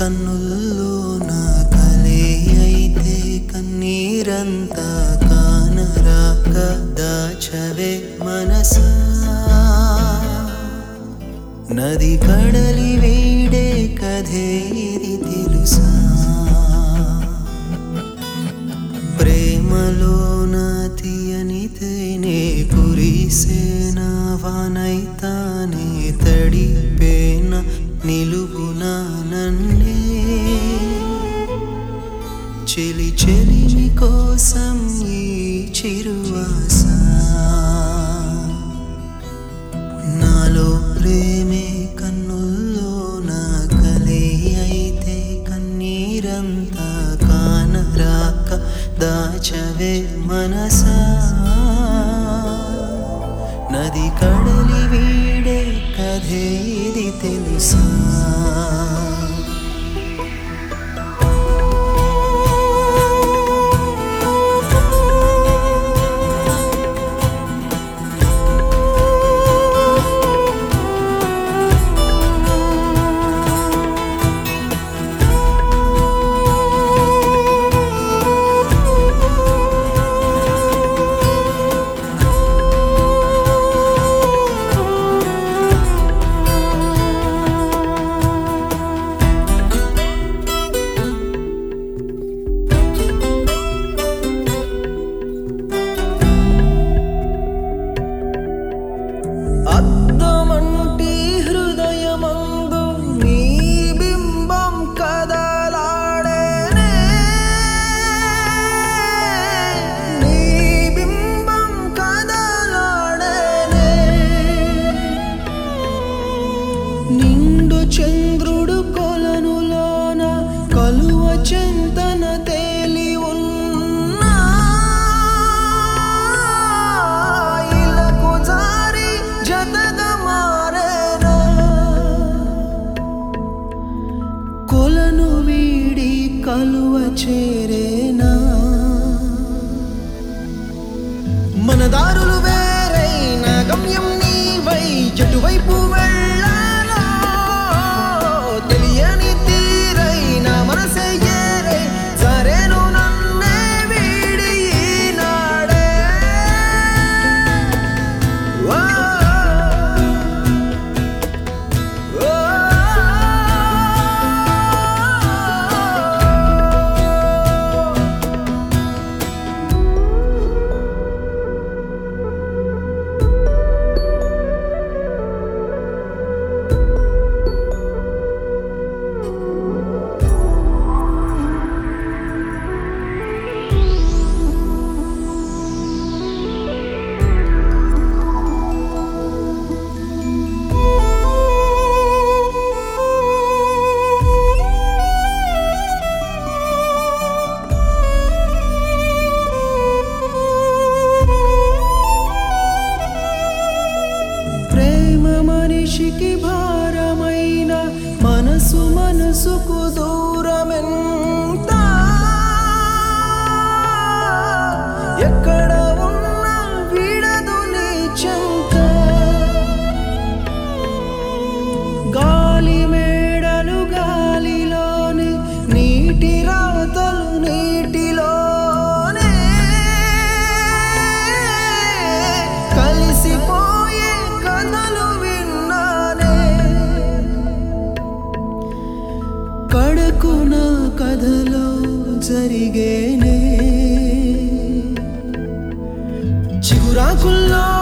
కన్నుల్లో నా కలే అయితే కన్నీరంతా కానరాక దాచవే మనసా నది కడలి వీడే కథే ఇది తెలుసా ప్రేమలో నా తీయని తేనే కురిసేన వానైతానే తడిపేన నిలువున నన్నే చెలి చెలిమి కోసం ఈ చిరువాస నాలో ప్రేమే కన్నుల్లో నా కలే అయితే కన్నీరంతా కానరాక దాచవే మనసా నది కడలి వీడే కథే ఇది తెలుసా అద్దమంటి హృదయమందు నీ బింబం కదలాడేనే నీ బింబం కదలాడేనే నిండు చంద్రుడు కొలనులోన కలువ చింతన తేలి ఉన్నా ఇలకు జారి జతగా మారేనా కొలను వీడి కలువ చేరేనా మన దారులు వేరైన గమ్యం నీవై చెటువైపు వెళ్ళాలో తెలియని తీరైన మనసే ఏరై సరేను నన్నే వీడి ఈనాడే ఓ, ఓ, ఓ. ప్రేమ మనిషికి భారమైన మనసు మనసుకు దూరమెంత ఎక్కడ ఉన్నా విడదు నీ చెంత గాలి మేడలు గాలిలోనే నీటి రాతలు నీటిలోనే కలిసిపోయే కథలు విన్నానే కడకున కథలో జరిగేనే చిగురాకుల్లో